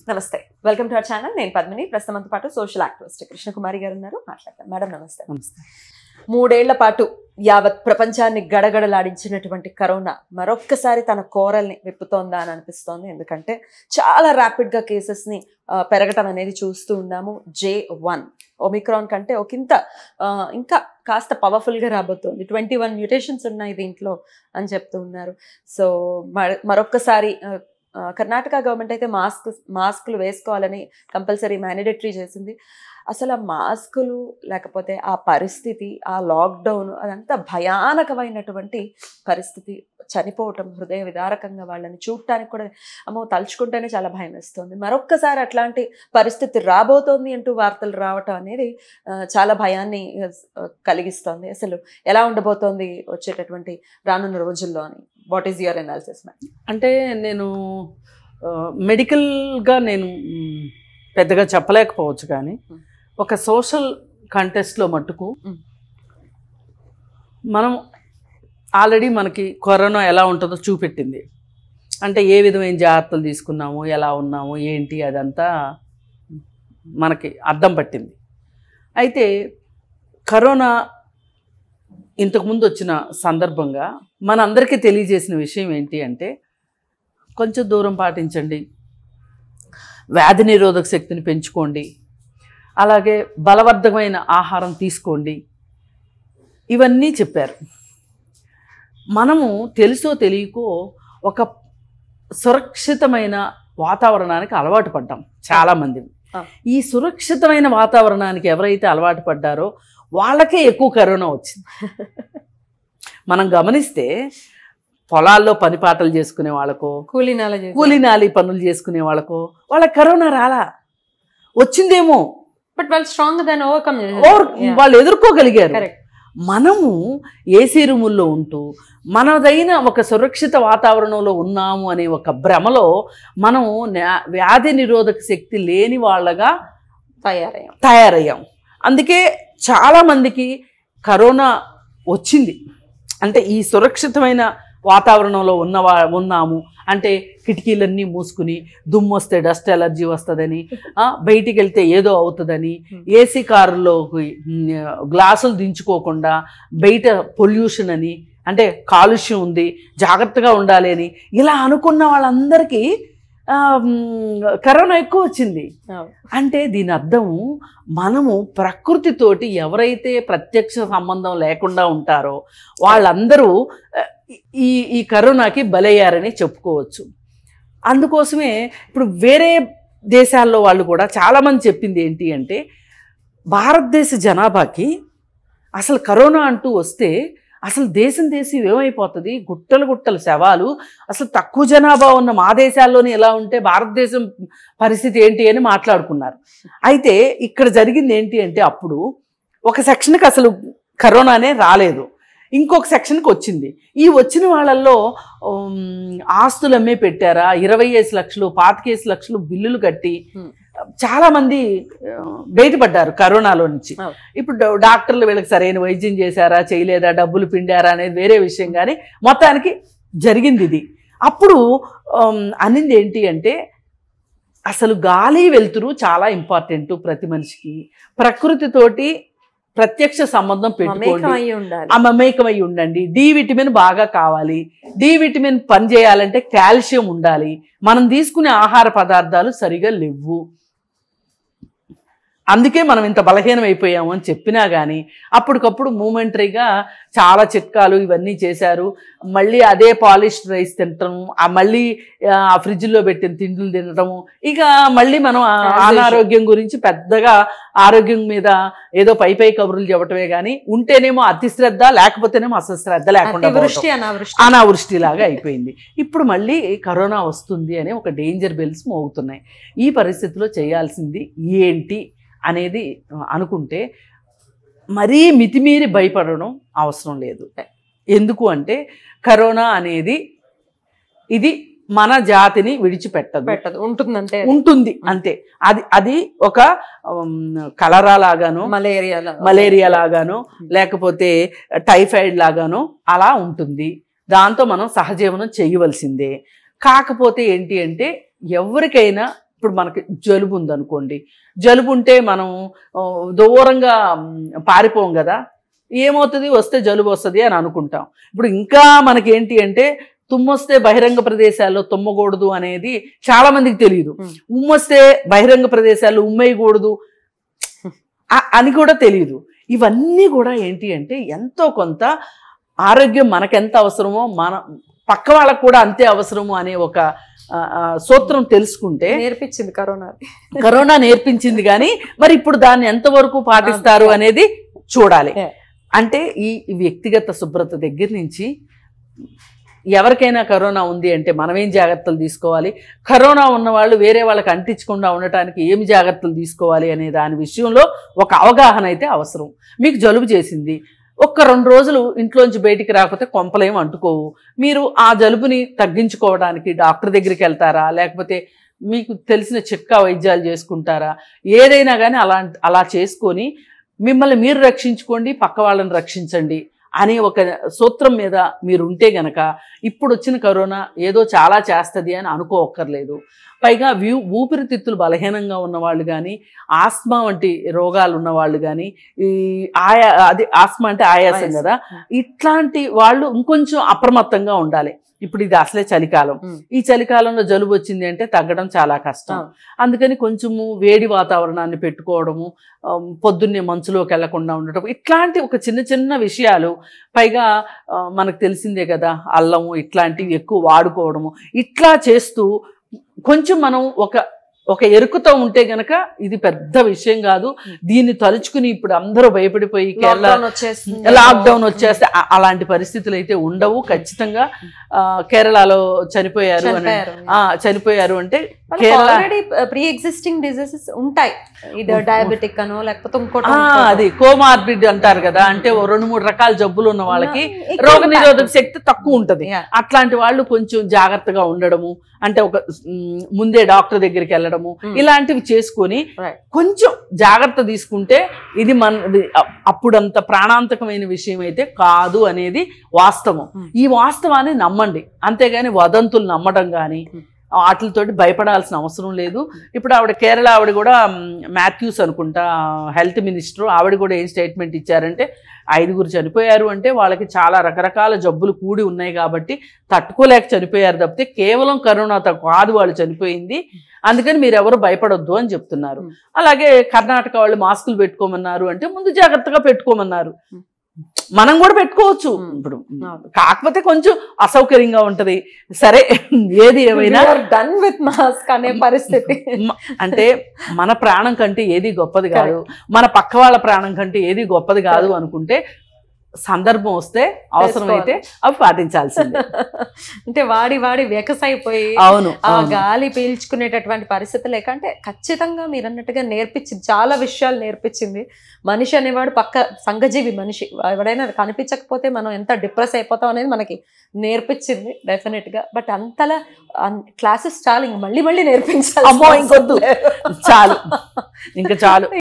నమస్తే welcome to our channel నేను పద్మిని ప్రస్తుతంతో పాటు సోషల్ యాక్టివిస్ట్ కృష్ణకుమారి గారు ఉన్నారు మాట్లాడతాం మేడం నమస్తే నమస్తే మూడేళ్ల పాటు యావత్ ప్రపంచాన్ని గడగడలాడించినటువంటి కరోనా మరొక్కసారి తన కోరల్ని విప్పుతోందా అని అనిపిస్తోంది ఎందుకంటే చాలా ర్యాపిడ్గా కేసెస్ని పెరగటం అనేది చూస్తూ ఉన్నాము జే వన్ ఒమిక్రాన్ కంటే ఒకంత ఆ, ఇంకా కాస్త పవర్ఫుల్గా రాబోతోంది ట్వంటీ వన్ మ్యూటేషన్స్ ఉన్నాయి దీంట్లో అని చెప్తూ ఉన్నారు సో మర- మరొక్కసారి ఆ, ఆ, కర్ణాటక గవర్నమెంట్ అయితే మాస్క్ మాస్కులు వేసుకోవాలని కంపల్సరీ మ్యాండేటరీ చేసింది అసలు ఆ మాస్కులు లేకపోతే ఆ పరిస్థితి ఆ లాక్డౌన్ అదంతా భయానకమైనటువంటి పరిస్థితి చనిపోవటం హృదయ విదారకంగా వాళ్ళని చూడటానికి కూడా అమ్మో తలుచుకుంటేనే చాలా భయం వేస్తుంది మరొక్కసారి అట్లాంటి పరిస్థితి రాబోతోంది అంటూ వార్తలు రావటం అనేది ఆ, చాలా భయాన్ని ఆ, కలిగిస్తోంది అసలు ఎలా ఉండబోతోంది వచ్చేటటువంటి రానున్న రోజుల్లో అని what is your analysis ma'am అంటే నేను ఆ, మెడికల్గా నేను మ్, పెద్దగా చెప్పలేకపోవచ్చు కానీ Hmm. ఒక సోషల్ కంటెస్ట్లో మట్టుకు Hmm. మనం ఆల్రెడీ మనకి కరోనా ఎలా ఉంటుందో చూపెట్టింది అంటే ఏ విధమైన జాగ్రత్తలు తీసుకున్నాము ఎలా ఉన్నాము ఏంటి అదంతా మనకి అర్థం పట్టింది అయితే కరోనా ఇంతకుముందు వచ్చిన సందర్భంగా మనందరికీ తెలియజేసిన విషయం ఏంటి అంటే కొంచెం దూరం పాటించండి వ్యాధి నిరోధక శక్తిని పెంచుకోండి అలాగే బలవర్ధకమైన ఆహారం తీసుకోండి ఇవన్నీ చెప్పారు మనము తెలుసో తెలియకో ఒక సురక్షితమైన వాతావరణానికి అలవాటు పడ్డాం చాలామంది ఆ. ఈ సురక్షితమైన వాతావరణానికి ఎవరైతే అలవాటు పడ్డారో వాళ్ళకే ఎక్కువ కరోనా వచ్చింది మనం గమనిస్తే పొలాల్లో పనిపాటలు చేసుకునే వాళ్ళకో కూలీనాల కూలీనాలి పనులు చేసుకునే వాళ్ళకో వాళ్ళకి కరోనా రాలా వచ్చిందేమో బట్ వాళ్ళు స్ట్రాంగ్ దాన్ని ఓవర్కమ్ ఓర్- వాళ్ళు ఎదుర్కోగలిగారు కరెక్ట్ మనము ఏసీ రూముల్లో ఉంటూ మనదైన ఒక సురక్షిత వాతావరణంలో ఉన్నాము అనే ఒక భ్రమలో మనం న్యా- వ్యాధి నిరోధక శక్తి లేని వాళ్ళగా తయారయ్యాం తయారయ్యాం అందుకే చాలామందికి కరోనా వచ్చింది అంటే ఈ సురక్షితమైన వాతావరణంలో ఉన్నవా ఉన్నాము అంటే కిటికీలన్నీ మూసుకుని దుమ్ము వస్తే డస్ట్ ఎలర్జీ వస్తుందని ఆ, బయటికి వెళ్తే ఏదో అవుతుందని ఏసీ కారులోకి మ్, గ్లాసులు దించుకోకుండా బయట పొల్యూషన్ అని అంటే కాలుష్యం ఉంది జాగ్రత్తగా ఉండాలి అని ఇలా అనుకున్న వాళ్ళందరికీ ఆ, మ్, కరోనా ఎక్కువ వచ్చింది అంటే దీని అర్థం మనము ప్రకృతితోటి ఎవరైతే ప్రత్యక్ష సంబంధం లేకుండా ఉంటారో వాళ్ళందరూ ఆ, ఈ ఈ కరోనాకి బలయ్యారని చెప్పుకోవచ్చు అందుకోసమే ఇప్పుడు వేరే దేశాల్లో వాళ్ళు కూడా చాలామంది చెప్పింది ఏంటి అంటే భారతదేశ జనాభాకి అసలు కరోనా అంటూ వస్తే అసలు దేశం దేశం ఏమైపోతుంది గుట్టలు గుట్టలు శవాలు అసలు తక్కువ జనాభా ఉన్న మా దేశాల్లోనే ఎలా ఉంటే భారతదేశం పరిస్థితి ఏంటి అని మాట్లాడుకున్నారు అయితే ఇక్కడ జరిగింది ఏంటి అంటే అప్పుడు ఒక సెక్షన్కి అసలు కరోనానే రాలేదు ఇంకొక సెక్షన్కి వచ్చింది ఈ వచ్చిన వాళ్ళల్లో ఉమ్, ఆస్తులు అమ్మే పెట్టారా ఇరవై ఐదు లక్షలు పాతికేసి లక్షలు బిల్లులు కట్టి Hmm. చాలామంది ఆ, బయటపడ్డారు కరోనాలో నుంచి అవును. ఇప్పుడు డా- డాక్టర్లు వీళ్ళకి సరైన వైద్యం చేశారా చేయలేదా డబ్బులు పిండారా అనేది వేరే విషయం కానీ మొత్తానికి జరిగింది ఇది అప్పుడు ఉమ్, అనింది ఏంటి అంటే అసలు గాలి వెలుతురు చాలా ఇంపార్టెంట్ ప్రతి మనిషికి ప్రకృతితోటి ప్రత్యక్ష సంబంధం మమేకం పెట్టుకోండి అయి ఉండాలి ఆ మమేకమై ఉండండి డి విటమిన్ బాగా కావాలి డి విటమిన్ పని చేయాలంటే కాల్షియం ఉండాలి మనం తీసుకునే ఆహార పదార్థాలు సరిగా లేవు అందుకే మనం ఇంత బలహీనం అయిపోయాము అని చెప్పినా కానీ అప్పటికప్పుడు మూమెంటరీగా చాలా చిట్కాలు ఇవన్నీ చేశారు మళ్ళీ అదే పాలిష్డ్ రైస్ తినటము ఆ మళ్ళీ ఆ ఫ్రిడ్జ్లో పెట్టిన తిండ్లు తినటము ఇక మళ్ళీ మనం ఆ As usual. అనారోగ్యం గురించి పెద్దగా ఆరోగ్యం మీద ఏదో పై పై కబుర్లు చెప్పటమే కానీ ఉంటేనేమో అతి శ్రద్ధ లేకపోతేనేమో అసలు శ్రద్ధ లేకుండా పోవటం. అతివృష్టి అనావృష్టి అనావృష్టిలాగా అయిపోయింది ఇప్పుడు మళ్ళీ కరోనా వస్తుంది అనే ఒక డేంజర్ బెల్స్ మోగుతున్నాయి ఈ పరిస్థితిలో చేయాల్సింది ఏంటి అనేది ఆ, అనుకుంటే మరీ మితిమీరి భయపడడం అవసరం లేదు ఎందుకు అంటే కరోనా అనేది ఇది మన జాతిని విడిచిపెట్టదు పెట్టదు ఉంటుందంటే ఉంటుంది అంతే అది అది ఒక ఉమ్, కలరా లాగాను మలేరియా మలేరియా లాగానో లేకపోతే టైఫాయిడ్ లాగానో అలా ఉంటుంది దాంతో మనం సహజీవనం చేయవలసిందే కాకపోతే ఏంటి అంటే ఎవరికైనా ఇప్పుడు మనకి జలుబు ఉందనుకోండి జలుబు ఉంటే మనం ఆ, దూరంగా మ్, పారిపోం కదా ఏమవుతుంది వస్తే జలుబు వస్తుంది అని అనుకుంటాం ఇప్పుడు ఇంకా మనకి ఏంటి అంటే తుమ్మొస్తే బహిరంగ ప్రదేశాల్లో తుమ్మకూడదు అనేది చాలా మందికి తెలియదు Hmm. ఉమ్మొస్తే బహిరంగ ప్రదేశాల్లో ఉమ్మేయకూడదు ఆ- అని కూడా తెలియదు ఇవన్నీ కూడా ఏంటి అంటే ఎంతో కొంత ఆరోగ్యం మనకెంత అవసరమో మన పక్క వాళ్ళకు కూడా అంతే అవసరము అనే ఒక ఆ, ఆ, సూత్రం తెలుసుకుంటే నేర్పించింది కరోనా కరోనా నేర్పించింది కానీ మరి ఇప్పుడు దాన్ని ఎంతవరకు పాటిస్తారు అనేది చూడాలి Yeah. అంటే ఈ ఈ వ్యక్తిగత శుభ్రత దగ్గర నుంచి ఎవరికైనా కరోనా ఉంది అంటే మనం ఏం జాగ్రత్తలు తీసుకోవాలి కరోనా ఉన్న వాళ్ళు వేరే వాళ్ళకి అంటించకుండా ఉండటానికి ఏమి జాగ్రత్తలు తీసుకోవాలి అనే దాని విషయంలో ఒక అవగాహన అయితే అవసరం మీకు జలుబు చేసింది ఒక్క రెండు రోజులు ఇంట్లోంచి బయటికి రాకపోతే కొంపలేం అంటుకోవు మీరు ఆ జలుబుని తగ్గించుకోవడానికి డాక్టర్ దగ్గరికి వెళ్తారా లేకపోతే మీకు తెలిసిన చిట్కా వైద్యాలు చేసుకుంటారా ఏదైనా కానీ అలా అలా చేసుకొని మిమ్మల్ని మీరు రక్షించుకోండి పక్క వాళ్ళని రక్షించండి అనే ఒక సూత్రం మీద మీరు ఉంటే గనక ఇప్పుడు వచ్చిన కరోనా ఏదో చాలా చేస్తుంది అని అనుకోవక్కర్లేదు పైగా వ్యూ ఊపిరితిత్తులు బలహీనంగా ఉన్నవాళ్ళు కానీ ఆస్మా వంటి రోగాలు ఉన్నవాళ్ళు కానీ ఈ ఆయా అది ఆస్మా అంటే ఆయాసం ఆయాసం. కదా ఇట్లాంటి వాళ్ళు ఇంకొంచెం అప్రమత్తంగా ఉండాలి ఇప్పుడు ఇది అసలే చలికాలం ఉమ్. ఈ చలికాలంలో జలుబు వచ్చింది అంటే తగ్గడం చాలా కష్టం అవును. అందుకని కొంచెము వేడి వాతావరణాన్ని పెట్టుకోవడము ఆమ్, పొద్దున్నే మంచులోకి వెళ్లకుండా ఉండటం ఇట్లాంటి ఒక చిన్న చిన్న విషయాలు పైగా ఆ, మనకు తెలిసిందే కదా అల్లము ఇట్లాంటివి ఎక్కువ వాడుకోవడము ఇట్లా చేస్తూ కొంచెం మనం ఒక ఒక ఎరుకుతో ఉంటే గనక ఇది పెద్ద విషయం కాదు దీన్ని తలుచుకుని ఇప్పుడు అందరూ భయపడిపోయి కేరళ లాక్డౌన్ వచ్చేస్తుంది లాక్డౌన్ వచ్చేస్తే అ- అలాంటి పరిస్థితులు అయితే ఉండవు ఖచ్చితంగా ఆ, కేరళలో చనిపోయారు అని చనిపోయారు. ఆ, చనిపోయారు అంటే Kerala already pre existing diseases ఉంటాయి ఇది డయాబెటిక్ అనో లేకపోతే ఇంకోటి ఆ, అది కోమార్బిడ్ అంటారు కదా అంటే ఓ రెండు మూడు రకాల జబ్బులు ఉన్న వాళ్ళకి రోగ నిరోధక శక్తి తక్కువ ఉంటది Yeah. అట్లాంటి వాళ్ళు కొంచెం జాగ్రత్తగా ఉండడము అంటే ఒక మ్, ముందే డాక్టర్ దగ్గరికి వెళ్ళడము Mm. ఇలాంటివి చేసుకొని Right. కొంచెం జాగ్రత్త తీసుకుంటే ఇది మన ఇది అ- అప్పుడంత ప్రాణాంతకమైన విషయం అయితే కాదు అనేది వాస్తవం Mm. ఈ వాస్తవాన్ని నమ్మండి అంతేగాని వదంతులు నమ్మడం కానీ Mm. వాటితోటి భయపడాల్సిన అవసరం లేదు ఇప్పుడు ఆవిడ కేరళ ఆవిడ కూడా మ్, మాథ్యూస్ అనుకుంటా హెల్త్ మినిస్టర్ ఆవిడ కూడా ఏం స్టేట్మెంట్ ఇచ్చారంటే ఐదుగురు చనిపోయారు అంటే వాళ్ళకి చాలా రకరకాల జబ్బులు కూడి ఉన్నాయి కాబట్టి తట్టుకోలేక చనిపోయారు తప్పితే కేవలం కరోనాతో కాదు వాళ్ళు చనిపోయింది అందుకని మీరు ఎవరు భయపడొద్దు అని చెప్తున్నారు Hmm. అలాగే కర్ణాటక వాళ్ళు మాస్కులు పెట్టుకోమన్నారు అంటే ముందు జాగ్రత్తగా పెట్టుకోమన్నారు Hmm. మనం కూడా పెట్టుకోవచ్చు Hmm. ఇప్పుడు అవును. కాకపోతే కొంచెం అసౌకర్యంగా ఉంటది సరే ఏది ఏమైనా డన్ విత్ మాస్క్ అనే పరిస్థితి మ- అంటే మన ప్రాణం కంటే ఏది గొప్పది కాదు మన పక్క వాళ్ళ ప్రాణం కంటే ఏది గొప్పది కాదు అనుకుంటే సందర్భం వస్తే అవసరమైతే అవి పాటించాల్సిందే అంటే వాడి వాడి వెకసైపోయి అవును ఆ అవును. గాలి పీల్చుకునేటటువంటి పరిస్థితి లేకంటే ఖచ్చితంగా మీరు అన్నట్టుగా నేర్పించింది చాలా విషయాలు నేర్పించింది మనిషి అనేవాడు పక్క సంఘజీవి మనిషి ఎవడైనా కనిపించకపోతే మనం ఎంత డిప్రెస్ అయిపోతాం అనేది మనకి నేర్పించింది డెఫినెట్ గా బట్ అంతలా క్లాసెస్ చాలు ఇంక మళ్ళీ మళ్ళీ నేర్పించాలి అమ్మో, ఇంకొద్దు. చాలు ఇంకా చాలు